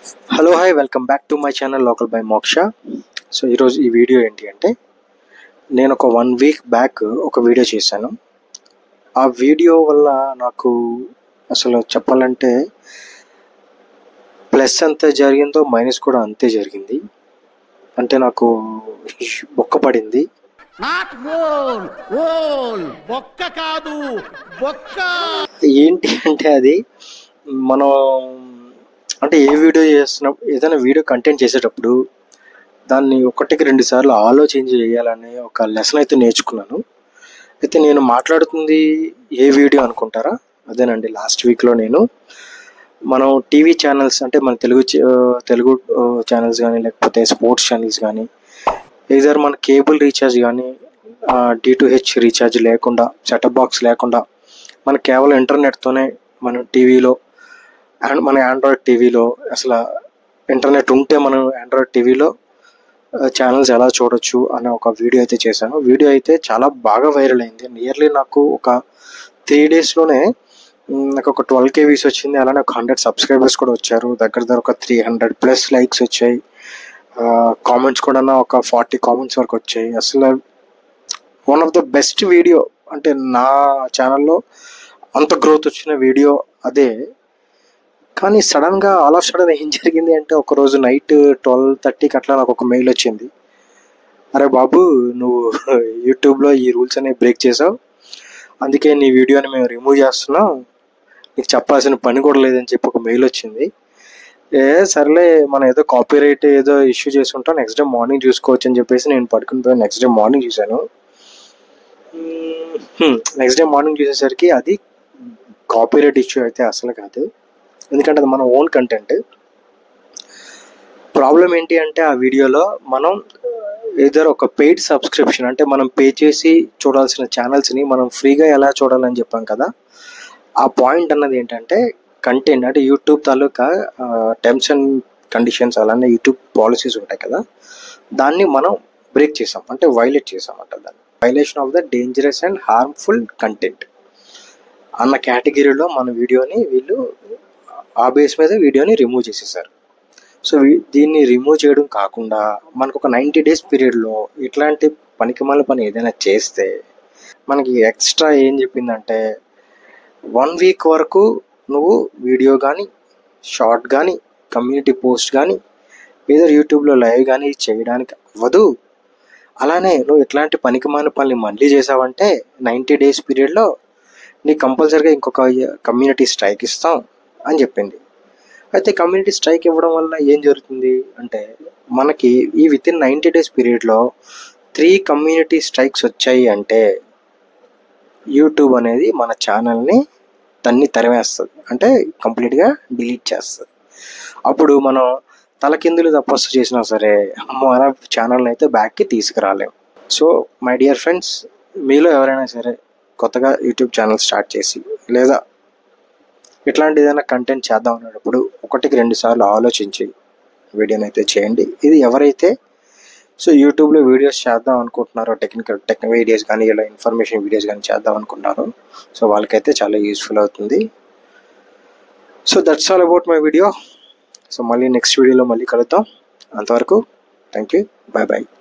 hello hi welcome back to my channel local by Moksha so ఈరోజు ఈ video ఏంటి అంటే నేను ఒక వన్ వీక్ బ్యాక్ ఒక వీడియో చేశాను ఆ వీడియో వల్ల నాకు అసలు చెప్పాలంటే ప్లస్ ఎంత జరిగిందో మైనస్ కూడా అంతే జరిగింది అంటే నాకు బొక్క పడింది నాట్ ఓల్ ఓల్ బొక్క కాదు బొక్క ఏంటి అంటే అది మనం అంటే ఏ వీడియో చేస్తున్నప్పుడు ఏదైనా వీడియో కంటెంట్ చేసేటప్పుడు దాన్ని ఒకటికి రెండు సార్లు ఆలోచించి చేయాలనే ఒక లెసన్ అయితే నేర్చుకున్నాను అయితే నేను మాట్లాడుతుంది ఏ వీడియో అనుకుంటారా అదేనండి లాస్ట్ వీక్లో నేను మనం టీవీ ఛానల్స్ అంటే మన తెలుగు ఛ- తెలుగు ఛానల్స్ కానీ లేకపోతే స్పోర్ట్స్ ఛానల్స్ కానీ ఏదర్ మన కేబుల్ రీఛార్జ్ కానీ డి టు హెచ్ రీఛార్జ్ లేకుండా సెటప్ బాక్స్ లేకుండా మన కేవలం ఇంటర్నెట్తోనే మనం టీవీలో అండ్ మన ఆండ్రాయిడ్ టీవీలో అసలు ఇంటర్నెట్ ఉంటే మనం ఆండ్రాయిడ్ టీవీలో ఛానల్స్ ఎలా చూడొచ్చు అనే ఒక వీడియో అయితే చేశాను వీడియో అయితే చాలా బాగా వైరల్ అయింది నియర్లీ నాకు ఒక త్రీ డేస్లోనే నాకు ఒక ట్వెల్వ్ కేవీస్ వచ్చింది అలానే ఒక హండ్రెడ్ సబ్స్క్రైబర్స్ కూడా వచ్చారు దగ్గర దగ్గర ఒక త్రీ హండ్రెడ్ ప్లస్ లైక్స్ వచ్చాయి కామెంట్స్ కూడా ఒక ఫార్టీ కామెంట్స్ వరకు వచ్చాయి అసలు one of the best video అంటే నా ఛానల్లో అంత గ్రోత్ వచ్చిన వీడియో అదే కానీ సడన్గా ఆల్ ఆఫ్ సడన్ ఏం జరిగింది అంటే ఒక రోజు నైట్ ట్వెల్వ్ థర్టీకి అట్లా నాకు ఒక మెయిల్ వచ్చింది అరే బాబు నువ్వు యూట్యూబ్లో ఈ రూల్స్ అనేవి బ్రేక్ చేసావు అందుకే నీ వీడియోని మేము రిమూవ్ చేస్తున్నాం నీకు చెప్పాల్సిన పని కూడా లేదని చెప్పి ఒక మెయిల్ వచ్చింది ఏ సర్లే మనం ఏదో కాపీరైట్ ఏదో ఇష్యూ చేసుకుంటాం నెక్స్ట్ డే మార్నింగ్ చూసుకోవచ్చు అని చెప్పేసి నేను పడుకుని పోయి నెక్స్ట్ డే మార్నింగ్ చూశాను నెక్స్ట్ డే మార్నింగ్ చూసేసరికి అది కాపీరైట్ ఇష్యూ అయితే అసలు కాదు ఎందుకంటే అది మన ఓన్ కంటెంట్ ప్రాబ్లం ఏంటి అంటే ఆ వీడియోలో మనం ఏదర్ ఒక పెయిడ్ సబ్స్క్రిప్షన్ అంటే మనం పే చేసి చూడాల్సిన ఛానల్స్ని మనం ఫ్రీగా ఎలా చూడాలని చెప్పాం కదా ఆ పాయింట్ అన్నది ఏంటంటే కంటెంట్ అంటే యూట్యూబ్ తాలూకా టర్మ్స్ అండ్ కండిషన్స్ అలానే యూట్యూబ్ పాలసీస్ ఉంటాయి కదా దాన్ని మనం బ్రేక్ చేసాం అంటే వైలేట్ చేసాం అంట దాన్ని violation of the dangerous and harmful content అన్న కేటగిరీలో మన వీడియోని వీళ్ళు ఆ బేస్ మీద వీడియోని రిమూవ్ చేసేసారు సో వీ- దీన్ని రిమూవ్ చేయడం కాకుండా మనకు ఒక నైంటీ డేస్ పీరియడ్లో ఇట్లాంటి పనికిమాల పని ఏదైనా చేస్తే మనకి ఎక్స్ట్రా ఏం చెప్పిందంటే వన్ వీక్ వరకు నువ్వు వీడియో కానీ షార్ట్ కానీ కమ్యూనిటీ పోస్ట్ కానీ ఏదో యూట్యూబ్లో లైవ్ కానీ చేయడానికి అవ్వదు అలానే నువ్వు ఇట్లాంటి పనికిమాల పనులు మళ్ళీ చేసావంటే నైంటీ డేస్ పీరియడ్లో నీకు కంపల్సరీగా ఇంకొక కమ్యూనిటీ స్ట్రైక్ ఇస్తాం అని చెప్పింది అయితే కమ్యూనిటీ స్ట్రైక్ ఇవ్వడం వల్ల ఏం జరుగుతుంది అంటే మనకి ఈ విత్ ఇన్ నైంటీ డేస్ పీరియడ్లో త్రీ కమ్యూనిటీ స్ట్రైక్స్ వచ్చాయి అంటే యూట్యూబ్ అనేది మన ఛానల్ని తన్ని తరిమేస్తుంది అంటే కంప్లీట్గా డిలీట్ చేస్తుంది అప్పుడు మనం తలకిందులు తపస్సు చేసినా సరే మన ఛానల్ని అయితే బ్యాక్కి తీసుకురాలేం సో మై డియర్ ఫ్రెండ్స్ మీలో ఎవరైనా సరే కొత్తగా యూట్యూబ్ ఛానల్ స్టార్ట్ చేసి లేదా ఇట్లాంటి ఏదైనా కంటెంట్ చేద్దాం అన్నప్పుడు ఒకటికి రెండు సార్లు ఆలోచించి వీడియోని అయితే చేయండి ఇది ఎవరైతే సో యూట్యూబ్లో వీడియోస్ చేద్దాం అనుకుంటున్నారో టెక్నికల్ టెక్ వీడియోస్ కానీ ఇలా ఇన్ఫర్మేషన్ వీడియోస్ కానీ చేద్దాం అనుకుంటున్నారో సో వాళ్ళకైతే చాలా యూస్ఫుల్ అవుతుంది so that's all about my video so మళ్ళీ నెక్స్ట్ వీడియోలో మళ్ళీ కలుద్దాం అంతవరకు థ్యాంక్ యూ బాయ్ బాయ్